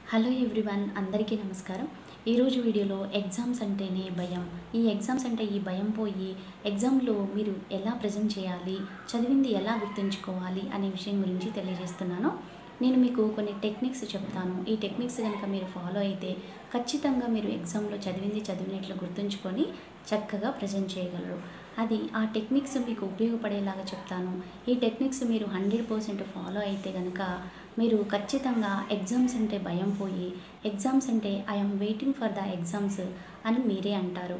hello everyone అందరికీ నమస్కారం ఈరోజు వీడియోలో ఎగ్జామ్స్ అంటేనే భయం ఈ ఎగ్జామ్స్ అంటే ఈ భయం పోయి ఎగ్జామ్లో మీరు ఎలా ప్రజెంట్ చేయాలి చదివింది ఎలా గుర్తుంచుకోవాలి అనే విషయం గురించి తెలియజేస్తున్నాను నేను మీకు కొన్ని టెక్నిక్స్ చెప్తాను ఈ టెక్నిక్స్ కనుక మీరు ఫాలో అయితే ఖచ్చితంగా మీరు ఎగ్జామ్లో చదివింది చదివినట్లు గుర్తుంచుకొని చక్కగా ప్రజెంట్ చేయగలరు అది ఆ టెక్నిక్స్ మీకు ఉపయోగపడేలాగా చెప్తాను ఈ టెక్నిక్స్ మీరు హండ్రెడ్ పర్సెంట్ ఫాలో అయితే కనుక మీరు ఖచ్చితంగా ఎగ్జామ్స్ అంటే భయం పోయి ఎగ్జామ్స్ అంటే I'm waiting for the exams అని మీరే అంటారు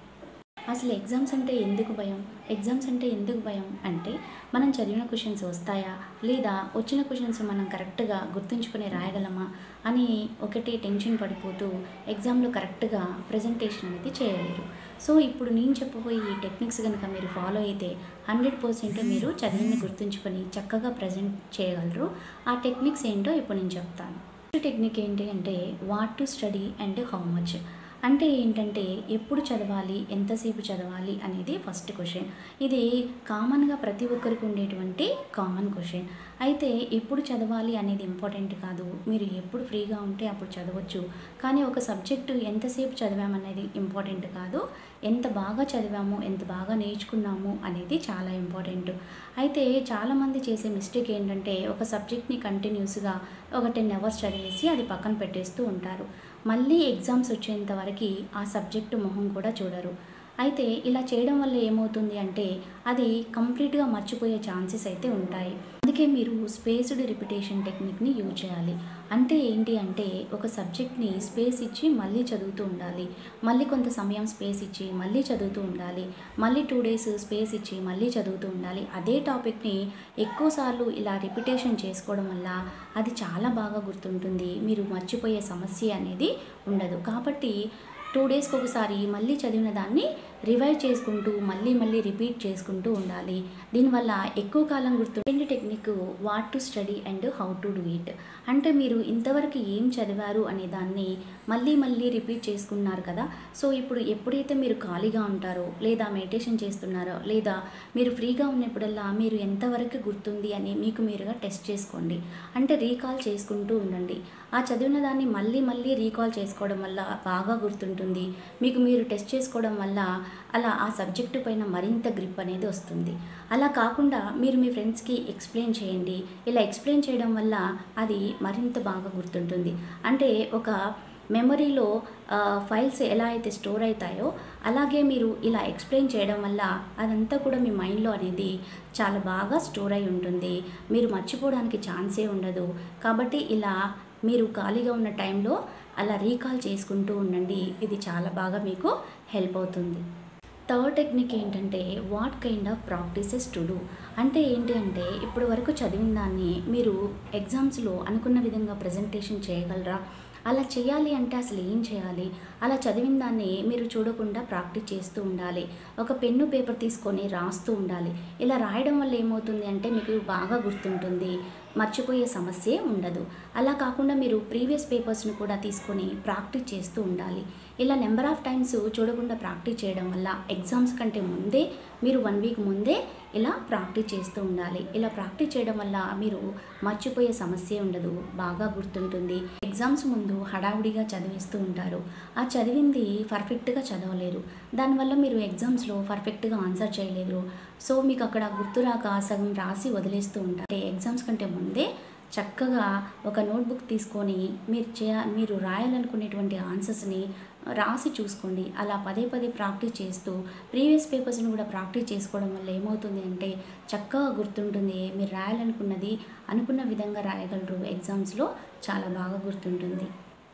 అసలు ఎగ్జామ్స్ అంటే ఎందుకు భయం ఎగ్జామ్స్ అంటే ఎందుకు భయం అంటే మనం చదివిన క్వశ్చన్స్ వస్తాయా లేదా వచ్చిన క్వశ్చన్స్ మనం కరెక్ట్గా గుర్తుంచుకొని రాయగలమా అని ఒకటి టెన్షన్ పడిపోతూ ఎగ్జామ్లో కరెక్ట్గా ప్రజెంటేషన్ అనేది చేయలేరు సో ఇప్పుడు నేను చెప్పబోయే ఈ టెక్నిక్స్ కనుక మీరు ఫాలో అయితే హండ్రెడ్ పర్సెంట్ మీరు చదివిని గుర్తుంచుకొని చక్కగా ప్రజెంట్ చేయగలరు ఆ టెక్నిక్స్ ఏంటో ఇప్పుడు నేను చెప్తాను ఫస్ట్ టెక్నిక్ ఏంటి అంటే what to study and how much అంటే ఏంటంటే ఎప్పుడు చదవాలి ఎంతసేపు చదవాలి అనేది ఫస్ట్ క్వశ్చన్ ఇది కామన్గా ప్రతి ఒక్కరికి ఉండేటువంటి కామన్ క్వశ్చన్ అయితే ఎప్పుడు చదవాలి అనేది ఇంపార్టెంట్ కాదు మీరు ఎప్పుడు ఫ్రీగా ఉంటే అప్పుడు చదవచ్చు కానీ ఒక సబ్జెక్టు ఎంతసేపు చదివామనేది ఇంపార్టెంట్ కాదు ఎంత బాగా చదివాము ఎంత బాగా నేర్చుకున్నాము అనేది చాలా ఇంపార్టెంట్ అయితే చాలామంది చేసే మిస్టేక్ ఏంటంటే ఒక సబ్జెక్ట్ని కంటిన్యూస్గా ఒక టెన్ అవర్స్ చదివేసి అది పక్కన పెట్టేస్తూ ఉంటారు మళ్ళీ ఎగ్జామ్స్ వచ్చేంత వరకు ఆ సబ్జెక్టు మొహం కూడా చూడరు అయితే ఇలా చేయడం వల్ల ఏమవుతుంది అంటే అది కంప్లీట్గా మర్చిపోయే ఛాన్సెస్ అయితే ఉంటాయి అందుకే మీరు స్పేస్డ్ రిపిటేషన్ టెక్నిక్ని యూజ్ చేయాలి అంటే ఏంటి అంటే ఒక సబ్జెక్ట్ని స్పేస్ ఇచ్చి మళ్ళీ చదువుతూ ఉండాలి మళ్ళీ కొంత సమయం స్పేస్ ఇచ్చి మళ్ళీ చదువుతూ ఉండాలి మళ్ళీ టూ డేస్ స్పేస్ ఇచ్చి మళ్ళీ చదువుతూ ఉండాలి అదే టాపిక్ని ఎక్కువసార్లు ఇలా రిపిటేషన్ చేసుకోవడం వల్ల అది చాలా బాగా గుర్తుంటుంది మీరు మర్చిపోయే సమస్య అనేది ఉండదు కాబట్టి టూ డేస్కి ఒకసారి మళ్ళీ చదివిన దాన్ని రివైవ్ చేసుకుంటూ మళ్ళీ మళ్ళీ రిపీట్ చేసుకుంటూ ఉండాలి దీనివల్ల ఎక్కువ కాలం గుర్తు రెండు technique what to study and how to do it అంటే మీరు ఇంతవరకు ఏం చదివారు అనే దాన్ని మళ్ళీ మళ్ళీ రిపీట్ చేసుకున్నారు కదా సో ఇప్పుడు ఎప్పుడైతే మీరు ఖాళీగా ఉంటారో లేదా మెడిటేషన్ చేస్తున్నారో లేదా మీరు ఫ్రీగా ఉన్నప్పుడల్లా మీరు ఎంతవరకు గుర్తుంది అని మీకు మీరుగా టెస్ట్ చేసుకోండి అంటే రీకాల్ చేసుకుంటూ ఉండండి ఆ చదివిన దాన్ని మళ్ళీ మళ్ళీ రీకాల్ చేసుకోవడం వల్ల బాగా గుర్తుంటుంది మీకు మీరు టెస్ట్ చేసుకోవడం వల్ల అలా ఆ సబ్జెక్టు పైన మరింత గ్రిప్ అనేది వస్తుంది అలా కాకుండా మీరు మీ ఫ్రెండ్స్కి ఎక్స్ప్లెయిన్ చేయండి ఇలా ఎక్స్ప్లెయిన్ చేయడం వల్ల అది మరింత బాగా గుర్తుంటుంది అంటే ఒక మెమరీలో ఫైల్స్ ఎలా అయితే స్టోర్ అవుతాయో అలాగే మీరు ఇలా ఎక్స్ప్లెయిన్ చేయడం వల్ల అదంతా కూడా మీ మైండ్లో అనేది చాలా బాగా స్టోర్ అయి ఉంటుంది మీరు మర్చిపోవడానికి ఛాన్సే ఉండదు కాబట్టి ఇలా మీరు ఖాళీగా ఉన్న టైంలో అలా రీకాల్ చేసుకుంటూ ఉండండి ఇది చాలా బాగా మీకు హెల్ప్ అవుతుంది థర్డ్ టెక్నిక్ ఏంటంటే what kind of practices to do అంటే ఏంటి అంటే ఇప్పటి వరకు చదివిన దాన్ని మీరు ఎగ్జామ్స్లో అనుకున్న విధంగా ప్రజెంటేషన్ చేయగలరా అలా చేయాలి అంటే అసలు ఏం చేయాలి అలా చదివిన దాన్ని మీరు చూడకుండా ప్రాక్టీస్ చేస్తూ ఉండాలి ఒక పెన్ను పేపర్ తీసుకొని రాస్తూ ఉండాలి ఇలా రాయడం వల్ల ఏమవుతుంది అంటే మీకు బాగా గుర్తుంటుంది మర్చిపోయే సమస్యే ఉండదు అలా కాకుండా మీరు ప్రీవియస్ పేపర్స్ని కూడా తీసుకొని ప్రాక్టీస్ చేస్తూ ఉండాలి ఇలా నెంబర్ ఆఫ్ టైమ్స్ చూడకుండా ప్రాక్టీస్ చేయడం వల్ల ఎగ్జామ్స్ కంటే ముందే మీరు వన్ వీక్ ముందే ఇలా ప్రాక్టీస్ చేస్తూ ఉండాలి ఇలా ప్రాక్టీస్ చేయడం వల్ల మీరు మర్చిపోయే సమస్య ఉండదు బాగా గుర్తుంటుంది ఎగ్జామ్స్ ముందు హడావుడిగా చదివిస్తూ ఉంటారు ఆ చదివింది పర్ఫెక్ట్గా చదవలేరు దానివల్ల మీరు ఎగ్జామ్స్లో పర్ఫెక్ట్గా ఆన్సర్ చేయలేరు సో మీకు అక్కడ గుర్తురాక సగం రాసి వదిలేస్తూ ఉంటారు ఎగ్జామ్స్ కంటే ముందే చక్కగా ఒక నోట్బుక్ తీసుకొని మీరు చేయ మీరు రాయాలనుకునేటువంటి ఆన్సర్స్ని రాసి చూసుకోండి అలా పదే పదే ప్రాక్టీస్ చేస్తూ ప్రీవియస్ పేపర్స్ని కూడా ప్రాక్టీస్ చేసుకోవడం వల్ల ఏమవుతుంది అంటే చక్కగా గుర్తుంటుంది మీరు రాయాలనుకున్నది అనుకున్న విధంగా రాయగలరు ఎగ్జామ్స్లో చాలా బాగా గుర్తుంటుంది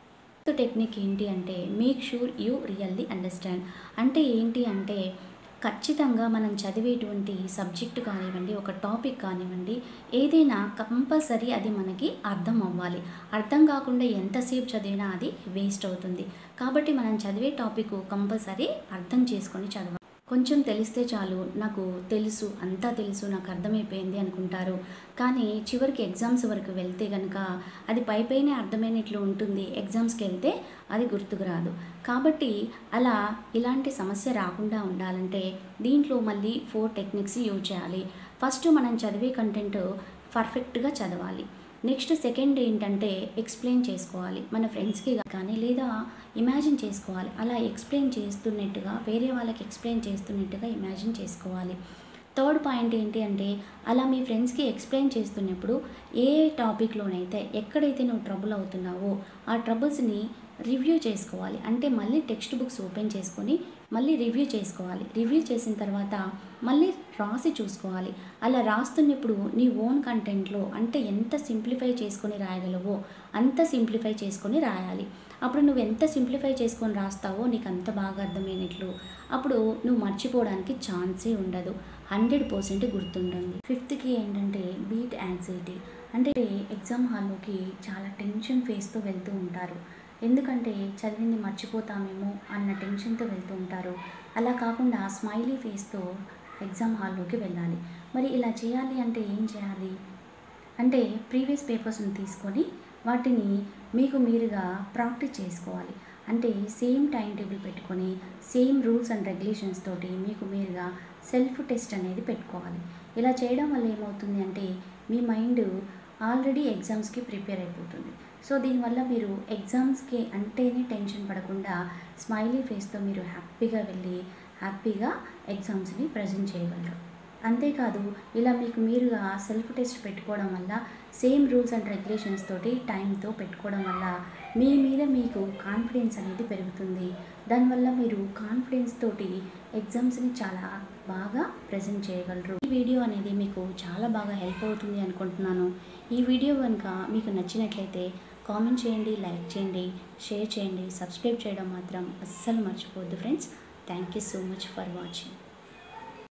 టెక్నిక్ ఏంటి అంటే make sure you really understand అంటే ఏంటి అంటే ఖచ్చితంగా మనం చదివేటువంటి సబ్జెక్టు కానివ్వండి ఒక టాపిక్ కానివ్వండి ఏదైనా కంపల్సరీ అది మనకి అర్థం అవ్వాలి అర్థం కాకుండా ఎంతసేపు చదివినా అది వేస్ట్ అవుతుంది కాబట్టి మనం చదివే టాపిక్ కంపల్సరీ అర్థం చేసుకొని చదవాలి కొంచెం తెలిస్తే చాలు నాకు తెలుసు అంతా తెలుసు నాకు అర్థమైపోయింది అనుకుంటారు కానీ చివరికి ఎగ్జామ్స్ వరకు వెళ్తే కనుక అది పై పైనే అర్థమైనట్లు ఉంటుంది ఎగ్జామ్స్కి వెళ్తే అది గుర్తుకు రాదు కాబట్టి అలా ఇలాంటి సమస్య రాకుండా ఉండాలంటే దీంట్లో మళ్ళీ ఫోర్ టెక్నిక్స్ యూజ్ చేయాలి ఫస్ట్ మనం చదివే కంటెంట్ పర్ఫెక్ట్గా చదవాలి నెక్స్ట్ సెకండ్ ఏంటంటే ఎక్స్ప్లెయిన్ చేసుకోవాలి మన ఫ్రెండ్స్కి కానీ లేదా ఇమాజిన్ చేసుకోవాలి అలా ఎక్స్ప్లెయిన్ చేస్తున్నట్టుగా వేరే వాళ్ళకి ఎక్స్ప్లెయిన్ చేస్తున్నట్టుగా ఇమాజిన్ చేసుకోవాలి థర్డ్ పాయింట్ ఏంటి అంటే అలా మీ ఫ్రెండ్స్కి ఎక్స్ప్లెయిన్ చేస్తున్నప్పుడు ఏ టాపిక్లోనైతే ఎక్కడైతే నువ్వు ట్రబుల్ అవుతున్నావో ఆ ట్రబుల్స్ని రివ్యూ చేసుకోవాలి అంటే మళ్ళీ టెక్స్ట్ బుక్స్ ఓపెన్ చేసుకొని మళ్ళీ రివ్యూ చేసుకోవాలి రివ్యూ చేసిన తర్వాత మళ్ళీ రాసి చూసుకోవాలి అలా రాస్తున్నప్పుడు నీ ఓన్ కంటెంట్లో అంటే ఎంత సింప్లిఫై చేసుకొని రాయగలవో అంత సింప్లిఫై చేసుకొని రాయాలి అప్పుడు నువ్వు ఎంత సింప్లిఫై చేసుకొని రాస్తావో నీకు అంత బాగా అర్థమైనట్లు అప్పుడు నువ్వు మర్చిపోవడానికి ఛాన్సే ఉండదు హండ్రెడ్ పర్సెంట్ గుర్తుంటుంది ఫిఫ్త్కి ఏంటంటే బీట్ యాంగ్జైటీ అంటే ఎగ్జామ్ హాల్లోకి చాలా టెన్షన్ ఫేస్తో వెళ్తూ ఉంటారు ఎందుకంటే చదివింది మర్చిపోతామేమో అన్న టెన్షన్తో వెళ్తూ ఉంటారు అలా కాకుండా స్మైలీ ఫేస్తో ఎగ్జామ్ హాల్లోకి వెళ్ళాలి మరి ఇలా చేయాలి అంటే ఏం చేయాలి అంటే ప్రీవియస్ పేపర్స్ని తీసుకొని వాటిని మీకు మీరుగా ప్రాక్టీస్ చేసుకోవాలి అంటే సేమ్ టైం టేబుల్ పెట్టుకొని సేమ్ రూల్స్ అండ్ రెగ్యులేషన్స్ తోటి మీకు మీరుగా సెల్ఫ్ టెస్ట్ అనేది పెట్టుకోవాలి ఇలా చేయడం వల్ల ఏమవుతుంది అంటే మీ మైండ్ ఆల్రెడీ ఎగ్జామ్స్కి ప్రిపేర్ అయిపోతుంది సో దీనివల్ల మీరు ఎగ్జామ్స్కి అంటేనే టెన్షన్ పడకుండా స్మైలీ ఫేస్తో మీరు హ్యాపీగా వెళ్ళి హ్యాపీగా ఎగ్జామ్స్ని ప్రజెంట్ చేయగలరు అంతేకాదు ఇలా మీకు మీరుగా సెల్ఫ్ టెస్ట్ పెట్టుకోవడం వల్ల సేమ్ రూల్స్ అండ్ రెగ్యులేషన్స్ తోటి టైంతో పెట్టుకోవడం వల్ల మీ మీద మీకు కాన్ఫిడెన్స్ అనేది పెరుగుతుంది దానివల్ల మీరు కాన్ఫిడెన్స్ తోటి ఎగ్జామ్స్ని చాలా బాగా ప్రజెంట్ చేయగలరు ఈ వీడియో అనేది మీకు చాలా బాగా హెల్ప్ అవుతుంది అనుకుంటున్నాను ఈ వీడియో కనుక మీకు నచ్చినట్లయితే కామెంట్ చేయండి లైక్ చేయండి షేర్ చేయండి సబ్స్క్రైబ్ చేయడం మాత్రం అస్సలు మర్చిపోవద్దు friends thank you so much for watching